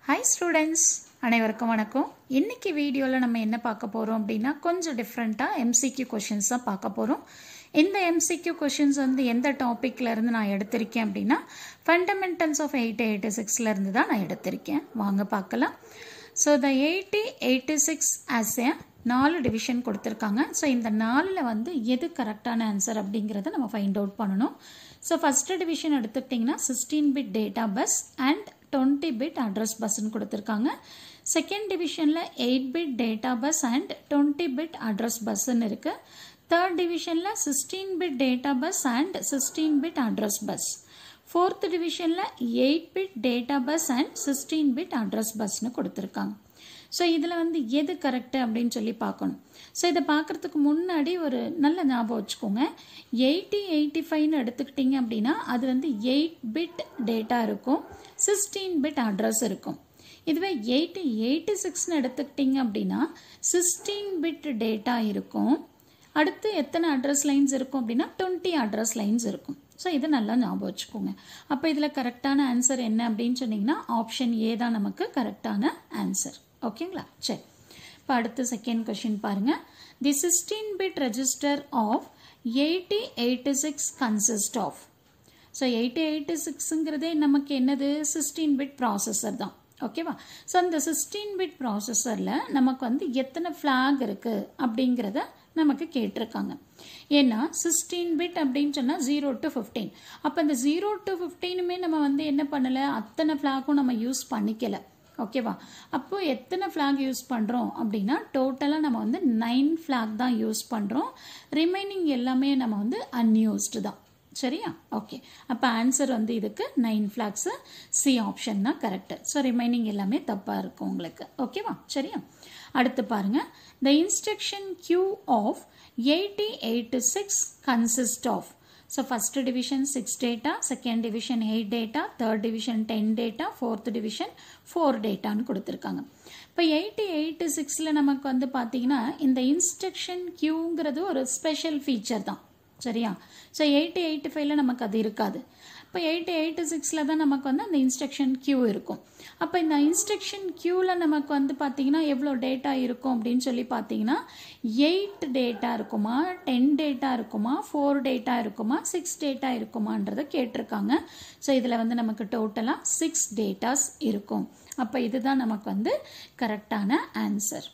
hi students அனைவருக்கும் வணக்கம் இன்னைக்கு வீடியோவில் நம்ம என்ன பார்க்க போகிறோம் அப்படின்னா கொஞ்சம் டிஃப்ரெண்ட்டாக எம்சிக்யூ கொஷின்ஸ் தான் பார்க்க போகிறோம் இந்த எம்சிக்யூ கொஷின்ஸ் வந்து எந்த டாப்பிக்ல இருந்து நான் எடுத்திருக்கேன் அப்படின்னா ஃபண்டமெண்டல்ஸ் ஆஃப் எயிட்டி எயிட்டி சிக்ஸ்ல இருந்து தான் நான் எடுத்திருக்கேன் வாங்க பார்க்கலாம் so the eighty eighty six has a நாலு டிவிஷன் கொடுத்துருக்காங்க ஸோ இந்த நாலில் வந்து எது கரெக்டான ஆன்சர் அப்படிங்கிறத நம்ம ஃபைண்ட் அவுட் பண்ணணும் ஸோ ஃபஸ்ட்டு டிவிஷன் எடுத்துக்கிட்டிங்கன்னா sixteen bit data bus and twenty bit address பஸ்ன்னு கொடுத்துருக்காங்க செகண்ட் டிவிஷனில் eight bit data bus and twenty bit address பஸ்ன்னு இருக்குது தேர்ட் டிவிஷனில் sixteen bit data bus and sixteen bit address bus fourth டிவிஷனில் eight bit data bus and sixteen bit address பஸ்னு கொடுத்துருக்காங்க so இதில் வந்து எது கரெக்டு அப்படின்னு சொல்லி பார்க்கணும் ஸோ இதை பார்க்குறதுக்கு முன்னாடி ஒரு நல்ல ஞாபகம் வச்சுக்கோங்க எயிட்டி எயிட்டி ஃபைவ்னு எடுத்துக்கிட்டிங்க அப்படின்னா அது வந்து எயிட் பிட் டேட்டா இருக்கும் சிக்ஸ்டீன் பிட் அட்ரஸ் இருக்கும் இதுவே எயிட்டி எயிட்டி சிக்ஸ்னு எடுத்துக்கிட்டிங்க அப்படின்னா சிக்ஸ்டீன் பிட் டேட்டா இருக்கும் அடுத்து எத்தனை அட்ரஸ் லைன்ஸ் இருக்கும் அப்படின்னா டுவெண்ட்டி அட்ரஸ் லைன்ஸ் இருக்கும் ஸோ இதை நல்லா ஞாபகம் வச்சுக்கோங்க அப்போ இதில் கரெக்டான ஆன்சர் என்ன அப்படின்னு சொன்னீங்கன்னா ஆப்ஷன் ஏ தான் நமக்கு கரெக்டான ஆன்சர் ஓகேங்களா சரி இப்போ அடுத்து செகண்ட் கொஷின் பாருங்க the sixteen bit register of eighty eighty six consist of so eighty eighty சிக்ஸுங்கிறதே நமக்கு என்னது சிக்ஸ்டீன் பிட் ப்ராசஸர் தான் ஓகேவா ஸோ அந்த சிக்ஸ்டீன் பிட் ப்ராசஸரில் நமக்கு வந்து எத்தனை ஃப்ளாக் இருக்குது அப்படிங்கிறத நமக்கு கேட்டிருக்காங்க ஏன்னா சிக்ஸ்டீன் பிட் அப்படின்னு சொன்னால் ஜீரோ டு ஃபிஃப்டீன் அப்போ இந்த ஜீரோ டு ஃபிஃப்டீனுமே நம்ம வந்து என்ன பண்ணலை அத்தனை ஃப்ளாகும் நம்ம யூஸ் பண்ணிக்கல ஓகேவா அப்போ எத்தனை ஃப்ளாக் யூஸ் பண்ணுறோம் அப்படின்னா டோட்டலாக நம்ம வந்து நைன் ஃப்ளாக் தான் யூஸ் பண்ணுறோம் ரிமைனிங் எல்லாமே நம்ம வந்து அன்யூஸ்டு தான் சரியா ஓகே அப்போ ஆன்சர் வந்து இதுக்கு நைன் ஃப்ளாக்ஸு சி ஆப்ஷன் தான் கரெக்டு ஸோ ரிமைனிங் எல்லாமே தப்பாக இருக்கும் உங்களுக்கு ஓகேவா சரியா அடுத்து பாருங்க the instruction queue of eighty eighty six consist of so first division six data second division eight data third division ten data fourth division four டேட்டான்னு கொடுத்துருக்காங்க இப்போ எயிட்டி எயிட்டி சிக்ஸில் நமக்கு வந்து பார்த்தீங்கன்னா இந்த இன்ஸ்ட்ரக்ஷன் கியூங்கிறது ஒரு ஸ்பெஷல் ஃபீச்சர் தான் சரியா ஸோ எயிட்டி எயிட்டி ஃபைவ்ல நமக்கு அது இருக்காது இப்போ எயிட்டி எயிட்டி சிக்ஸில் தான் நமக்கு வந்து அந்த இன்ஸ்ட்ரக்ஷன் கியூ இருக்கும் அப்போ இந்த இன்ஸ்ட்ரக்ஷன் கியூவில் நமக்கு வந்து பார்த்தீங்கன்னா எவ்வளோ டேட்டா இருக்கும் அப்படின்னு சொல்லி பார்த்தீங்கன்னா எயிட் டேட்டா இருக்குமா டென் டேட்டா இருக்குமா ஃபோர் டேட்டா இருக்குமா சிக்ஸ் டேட்டா இருக்குமான்றதை கேட்டிருக்காங்க ஸோ இதில் வந்து நமக்கு டோட்டலாக சிக்ஸ் டேட்டாஸ் இருக்கும் அப்போ இதுதான் நமக்கு வந்து கரெக்டான ஆன்சர்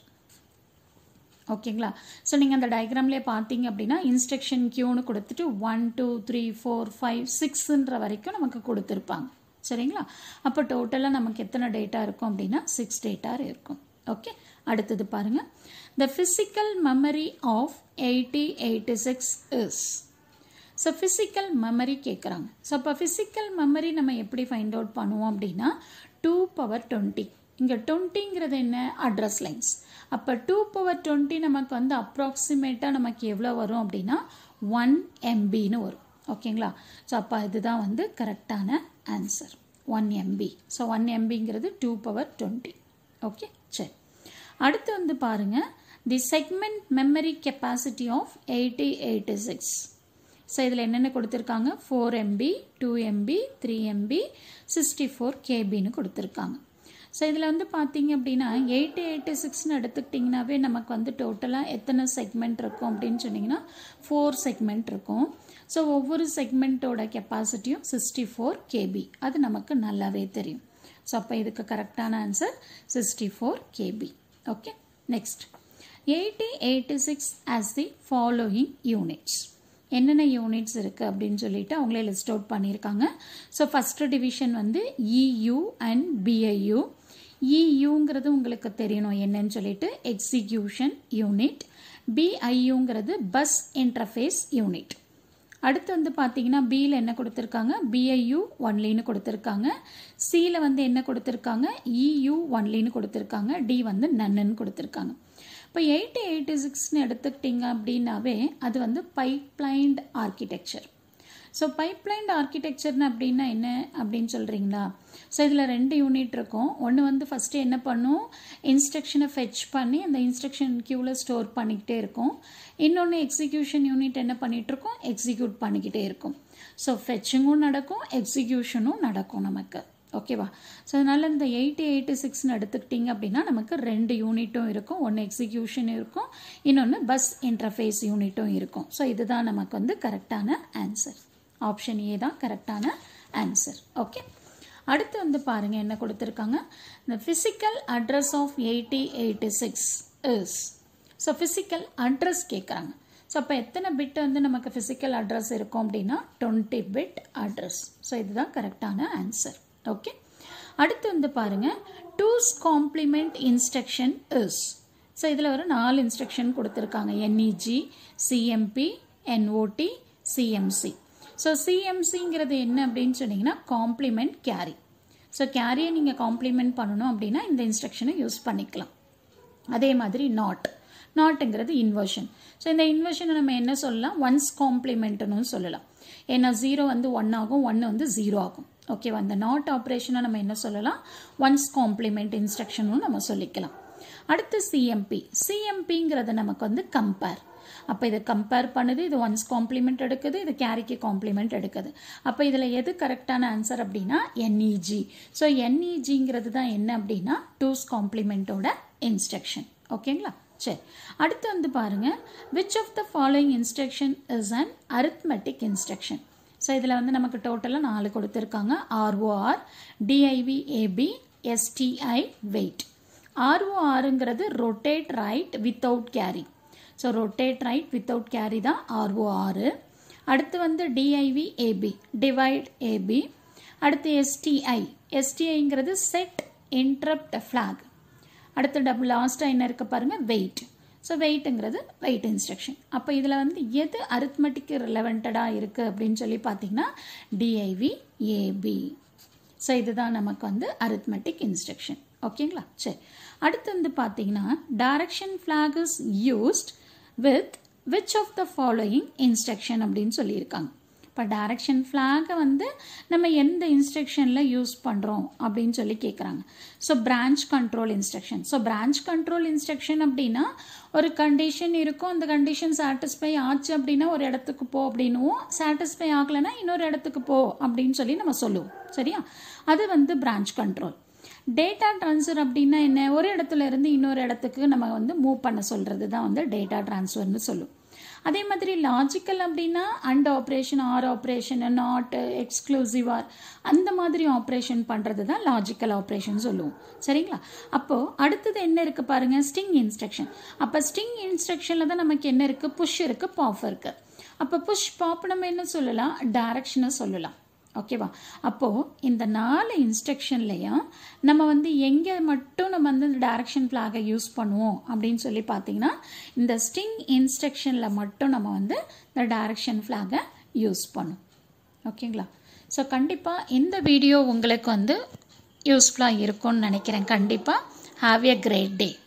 ஓகேங்களா ஸோ நீங்கள் அந்த டயக்ராம்லேயே பார்த்தீங்க அப்படின்னா இன்ஸ்ட்ரக்ஷன் கியூன்னு கொடுத்துட்டு one two three four five சிக்ஸுன்ற வரைக்கும் நமக்கு கொடுத்துருப்பாங்க சரிங்களா அப்போ டோட்டலாக நமக்கு எத்தனை டேட்டா இருக்கும் அப்படின்னா சிக்ஸ் டேட்டா இருக்கும் ஓகே அடுத்தது பாருங்க the physical memory of eighty eighty six is so physical memory கேட்குறாங்க ஸோ அப்போ ஃபிசிக்கல் மெமரி நம்ம எப்படி ஃபைண்ட் அவுட் பண்ணுவோம் அப்படின்னா டூ பவர் டுவெண்ட்டி இங்கே டுவெண்ட்டிங்கிறது என்ன அட்ரஸ் லைன்ஸ் அப்போ டூ பவர் டுவெண்ட்டி நமக்கு வந்து அப்ராக்சிமேட்டாக நமக்கு எவ்வளோ வரும் அப்படின்னா ஒன் எம்பின்னு வரும் ஓகேங்களா ஸோ அப்போ இதுதான் வந்து கரெக்டான answer one MB so one எம்பிங்கிறது டூ பவர் டுவெண்ட்டி ஓகே சரி அடுத்து வந்து பாருங்கள் the segment memory capacity of eighty eighty six so இதில் என்னென்ன கொடுத்துருக்காங்க four MB two MB three MB sixty four கேபின்னு கொடுத்துருக்காங்க ஸோ இதில் வந்து பார்த்தீங்க அப்படின்னா எயிட்டி எயிட்டி சிக்ஸ்னு எடுத்துக்கிட்டிங்கனாவே நமக்கு வந்து டோட்டலாக எத்தனை செக்மெண்ட் இருக்கும் அப்படின்னு சொன்னிங்கன்னா ஃபோர் செக்மெண்ட் இருக்கும் ஸோ ஒவ்வொரு செக்மெண்ட்டோட கெப்பாசிட்டியும் சிக்ஸ்டி ஃபோர் கேபி அது நமக்கு நல்லாவே தெரியும் ஸோ அப்போ இதுக்கு கரெக்டான answer sixty four KB okay next eighty eighty six has the following units என்னென்ன யூனிட்ஸ் இருக்குது அப்படின்னு சொல்லிட்டு அவங்களே லிஸ்ட் அவுட் பண்ணியிருக்காங்க ஸோ ஃபஸ்ட்டு டிவிஷன் வந்து இயு அண்ட் பிஐயு இயுங்கிறது உங்களுக்கு தெரியணும் என்னன்னு சொல்லிட்டு எக்ஸிக்யூஷன் யூனிட் பிஐயுங்கிறது பஸ் இன்டர்ஃபேஸ் யூனிட் அடுத்து வந்து பார்த்தீங்கன்னா பியில் என்ன கொடுத்துருக்காங்க பிஐயு ஒன்லின்னு கொடுத்துருக்காங்க சியில் வந்து என்ன கொடுத்துருக்காங்க இயு ஒன்லின்னு கொடுத்துருக்காங்க டி வந்து நன்னுன்னு கொடுத்துருக்காங்க இப்போ எயிட்டி எயிட்டி சிக்ஸ்னு எடுத்துக்கிட்டிங்க அப்படின்னாவே அது வந்து பைப்லைன்ட் ஆர்கிடெக்சர் ஸோ பைப்லைன்ட் ஆர்கிடெக்சர்னு அப்படின்னா என்ன அப்படின்னு சொல்கிறீங்களா ஸோ இதில் ரெண்டு யூனிட் இருக்கும் ஒன்று வந்து ஃபஸ்ட்டு என்ன பண்ணும் இன்ஸ்ட்ரக்ஷனை ஃபெச் பண்ணி அந்த இன்ஸ்ட்ரக்ஷன் க்யூவில் ஸ்டோர் பண்ணிக்கிட்டே இருக்கும் இன்னொன்று எக்ஸிக்யூஷன் யூனிட் என்ன பண்ணிகிட்ருக்கோம் எக்ஸிக்யூட் பண்ணிக்கிட்டே இருக்கும் ஸோ ஃபெச்சிங்கும் நடக்கும் எக்ஸிக்யூஷனும் நடக்கும் நமக்கு ஓகேவா ஸோ அதனால் இந்த எயிட்டி எயிட்டி சிக்ஸ்னு எடுத்துக்கிட்டிங்க அப்படின்னா நமக்கு ரெண்டு யூனிட்டும் இருக்கும் ஒன்று எக்ஸிக்யூஷன் இருக்கும் இன்னொன்று பஸ் இன்டர்ஃபேஸ் யூனிட்டும் இருக்கும் ஸோ இதுதான் நமக்கு வந்து கரெக்டான ஆன்சர் ஆப்ஷன் ஏ தான் கரெக்டான ஆன்சர் ஓகே அடுத்து வந்து பாருங்கள் என்ன கொடுத்துருக்காங்க the physical address of 8086 is so physical address கேட்குறாங்க ஸோ அப்போ எத்தனை பிட் வந்து நமக்கு ஃபிசிக்கல் அட்ரஸ் இருக்கும் அப்படின்னா டுவெண்ட்டி பிட் அட்ரஸ் ஸோ இதுதான் கரெக்டான ஆன்சர் ஓகே அடுத்து வந்து பாருங்க two's complement instruction is so இதில் ஒரு நாலு இன்ஸ்ட்ரக்ஷன் கொடுத்துருக்காங்க NEG CMP NOT CMC so சிஎம்சிங்கிறது என்ன அப்படின்னு சொன்னீங்கன்னா காம்ப்ளிமெண்ட் கேரி ஸோ கேரியை நீங்கள் காம்ப்ளிமெண்ட் பண்ணணும் அப்படின்னா இந்த இன்ஸ்ட்ரக்ஷனை யூஸ் பண்ணிக்கலாம் அதே மாதிரி நாட் நாட்டுங்கிறது இன்வர்ஷன் ஸோ இந்த இன்வர்ஷனை நம்ம என்ன சொல்லலாம் ஒன்ஸ் காம்ப்ளிமெண்ட்னு சொல்லலாம் ஏன்னா ஜீரோ வந்து ஒன் ஆகும் ஒன்று வந்து ஜீரோ ஆகும் ஓகேவா அந்த நாட் ஆப்ரேஷனை நம்ம என்ன சொல்லலாம் ஒன்ஸ் காம்ப்ளிமெண்ட் இன்ஸ்ட்ரக்ஷனும் நம்ம சொல்லிக்கலாம் அடுத்து சிஎம்பி சிஎம்பிங்கிறது நமக்கு வந்து கம்பேர் அப்போ இதை கம்பேர் பண்ணுது இது ஒன்ஸ் காம்ப்ளிமெண்ட் எடுக்குது இது கேரிக்கு காம்ப்ளிமெண்ட் எடுக்குது அப்போ இதில் எது கரெக்டான ஆன்சர் அப்படின்னா என்இஜி ஸோ என்இஜிங்கிறது தான் என்ன அப்படின்னா டூஸ் காம்ப்ளிமெண்ட்டோட இன்ஸ்ட்ரக்ஷன் ஓகேங்களா சரி அடுத்து வந்து பாருங்க which of the following instruction is an arithmetic instruction so இதில் வந்து நமக்கு டோட்டலாக நாலு கொடுத்துருக்காங்க ROR DIV AB STI wait ஆர்ஓஆருங்கிறது rotate right without carry so rotate right without carry தான் ஆர்ஓஆர் அடுத்து வந்து டிஐவி ஏபி டிவைட் ஏபி அடுத்து எஸ்டிஐ எஸ்டிஐங்கிறது செட் இன்ட்ரப்ட் ஃப்ளாக் அடுத்து டபுள் லாஸ்ட்டாக என்ன இருக்க பாருங்க வெயிட் ஸோ வெயிட்டுங்கிறது வெயிட் இன்ஸ்ட்ரக்ஷன் அப்போ இதில் வந்து எது அரித்மெட்டிக் ரிலவெண்டடாக இருக்குது அப்படின்னு சொல்லி பார்த்தீங்கன்னா டிஐவி ஏபி ஸோ இதுதான் நமக்கு வந்து அரித்மெட்டிக் இன்ஸ்ட்ரக்ஷன் ஓகேங்களா சரி அடுத்து வந்து பார்த்தீங்கன்னா direction flag is used with which of the following instruction அப்படின்னு சொல்லியிருக்காங்க இப்போ டைரக்ஷன் ஃப்ளாகை வந்து நம்ம எந்த இன்ஸ்ட்ரக்ஷனில் யூஸ் பண்ணுறோம் அப்படின்னு சொல்லி கேட்குறாங்க so branch control instruction so branch control instruction அப்படின்னா ஒரு கண்டிஷன் இருக்கும் அந்த கண்டிஷன் சாட்டிஸ்ஃபை ஆச்சு அப்படின்னா ஒரு இடத்துக்கு போ அப்படின்னுவோம் சாட்டிஸ்ஃபை ஆகலைன்னா இன்னொரு இடத்துக்கு போ அப்படின்னு சொல்லி நம்ம சொல்லுவோம் சரியா அது வந்து பிரான்ச் கண்ட்ரோல் டேட்டா ட்ரான்ஸ்ஃபர் அப்படின்னா என்ன ஒரு இடத்துல இருந்து இன்னொரு இடத்துக்கு நம்ம வந்து மூவ் பண்ண சொல்கிறது தான் வந்து டேட்டா ட்ரான்ஸ்ஃபர்னு சொல்லுவோம் அதே மாதிரி லாஜிக்கல் அப்படின்னா and operation or operation not exclusive or அந்த மாதிரி ஆப்ரேஷன் பண்ணுறது தான் லாஜிக்கல் ஆப்ரேஷன் சொல்லுவோம் சரிங்களா அப்போது அடுத்தது என்ன இருக்குது பாருங்கள் ஸ்டிங் இன்ஸ்ட்ரக்ஷன் அப்போ ஸ்டிங் இன்ஸ்ட்ரக்ஷனில் தான் நமக்கு என்ன இருக்குது புஷ் இருக்குது பாப் இருக்குது அப்போ புஷ் பாப் நம்ம என்ன சொல்லலாம் டைரக்ஷனை சொல்லலாம் ஓகேவா அப்போது இந்த நாலு இன்ஸ்ட்ரக்ஷன்லையும் நம்ம வந்து எங்கே மட்டும் நம்ம வந்து இந்த டைரக்ஷன் ஃப்ளாகை யூஸ் பண்ணுவோம் அப்படின்னு சொல்லி பார்த்தீங்கன்னா இந்த ஸ்டிங் இன்ஸ்ட்ரக்ஷனில் மட்டும் நம்ம வந்து இந்த டைரக்ஷன் ஃப்ளாகை யூஸ் பண்ணும் ஓகேங்களா ஸோ கண்டிப்பாக இந்த வீடியோ உங்களுக்கு வந்து யூஸ்ஃபுல்லாக இருக்கும்னு நினைக்கிறேன் கண்டிப்பாக ஹாவ் எ கிரேட் டே